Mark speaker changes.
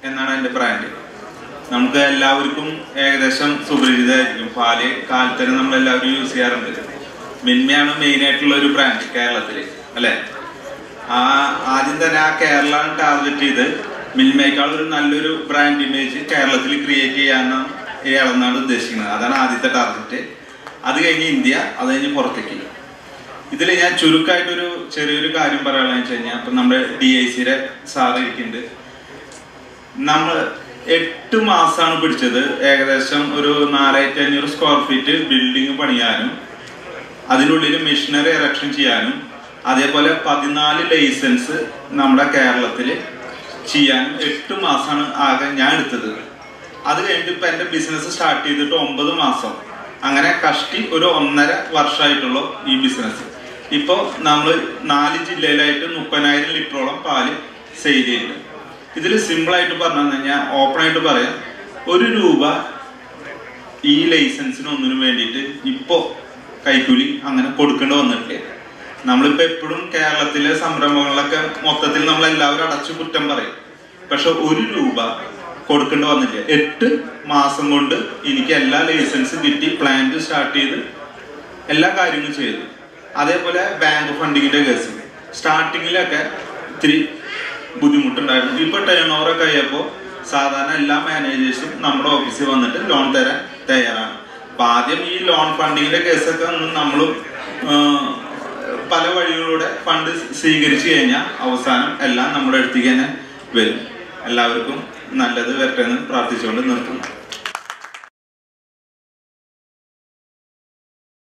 Speaker 1: എന്നാണ് എൻ്റെ ബ്രാൻഡ് നമുക്ക് എല്ലാവർക്കും ഏകദേശം സുപരിചിതമായിരിക്കും പാല് കാലത്തിന് നമ്മൾ എല്ലാവരും യൂസ് ചെയ്യാറുണ്ട് മിന്മയാണ് മെയിൻ ആയിട്ടുള്ള ഒരു ബ്രാൻഡ് കേരളത്തിൽ അല്ലെ ആ ആദ്യം തന്നെ ആ കേരള ടാർഗറ്റ് ചെയ്ത് മിൽമയേക്കാൾ ഒരു നല്ലൊരു ബ്രാൻഡ് ഇമേജ് കേരളത്തിൽ ക്രിയേറ്റ് ചെയ്യാനാണ് ഇയാളെന്നാണ് ഉദ്ദേശിക്കുന്നത് അതാണ് ആദ്യത്തെ ടാർഗറ്റ് അത് കഴിഞ്ഞ് ഇന്ത്യ അത് കഴിഞ്ഞ് പുറത്തേക്ക് ഇതിൽ ഞാൻ ചുരുക്കമായിട്ടൊരു ചെറിയൊരു കാര്യം പറയാനുള്ളത് വെച്ച് കഴിഞ്ഞാൽ ഇപ്പം നമ്മുടെ ഡി ഐ സിയുടെ സാറ് ഇരിക്കുന്നുണ്ട് നമ്മൾ എട്ട് മാസമാണ് പിടിച്ചത് ഏകദേശം ഒരു നാലായിരത്തി അഞ്ഞൂറ് സ്ക്വയർ ഫീറ്റ് ബിൽഡിംഗ് പണിയാനും അതിനുള്ളിൽ മെഷീനറി ഇറക്ഷൻ ചെയ്യാനും അതേപോലെ പതിനാല് ലൈസൻസ് നമ്മുടെ കേരളത്തിൽ ചെയ്യാനും എട്ട് മാസമാണ് ആകെ ഞാൻ എടുത്തത് അത് കഴിഞ്ഞിട്ട് ഇപ്പം എൻ്റെ ബിസിനസ് സ്റ്റാർട്ട് ചെയ്തിട്ട് ഒമ്പത് മാസം അങ്ങനെ കഷ്ടി ഒരു ഒന്നര വർഷമായിട്ടുള്ളൂ ഈ ബിസിനസ് ഇപ്പോൾ നമ്മൾ നാല് ജില്ലയിലായിട്ട് മുപ്പതിനായിരം ലിറ്ററോളം പാല് സെയിൽ ചെയ്യുന്നുണ്ട് ഇതിൽ സിമ്പിളായിട്ട് പറഞ്ഞു കഴിഞ്ഞാൽ ഓപ്പണായിട്ട് പറയാം ഒരു രൂപ ഈ ലൈസൻസിന് ഒന്നിനും വേണ്ടിയിട്ട് ഇപ്പോൾ കൈക്കൂലി അങ്ങനെ കൊടുക്കേണ്ടി വന്നിട്ടില്ല നമ്മളിപ്പോൾ എപ്പോഴും കേരളത്തിലെ സംരംഭങ്ങളൊക്കെ മൊത്തത്തിൽ നമ്മൾ എല്ലാവരും അടച്ചു കുറ്റം പറയും പക്ഷെ ഒരു രൂപ കൊടുക്കേണ്ടി വന്നില്ല എട്ട് മാസം കൊണ്ട് എനിക്ക് എല്ലാ ലൈസൻസും കിട്ടി പ്ലാന്റ് സ്റ്റാർട്ട് ചെയ്ത് എല്ലാ കാര്യങ്ങളും ചെയ്തു അതേപോലെ ബാങ്ക് ഫണ്ടിങ്ങിന്റെ കേസ് സ്റ്റാർട്ടിങ്ങിലൊക്കെ ഇത്തിരി ബുദ്ധിമുട്ടുണ്ടായിരുന്നു ഇപ്പൊ ടേൺ ഓവർ ഒക്കെ ആയപ്പോൾ സാധാരണ എല്ലാ മാനേജേഴ്സും നമ്മുടെ ഓഫീസിൽ വന്നിട്ട് ലോൺ തരാൻ തയ്യാറാണ് അപ്പൊ ആദ്യം ഈ ലോൺ ഫണ്ടിങ്ങിന്റെ കേസൊക്കെ ഒന്നും നമ്മളും ആ, പല വഴികളിലൂടെ ഫണ്ട് സ്വീകരിച്ചു കഴിഞ്ഞാൽ അവസാനം എല്ലാം നമ്മുടെ അടുത്തേക്ക് തന്നെ വരും എല്ലാവർക്കും നല്ലത് വരട്ടെ എന്ന് പ്രാർത്ഥിച്ചുകൊണ്ട് നിർത്തുന്നു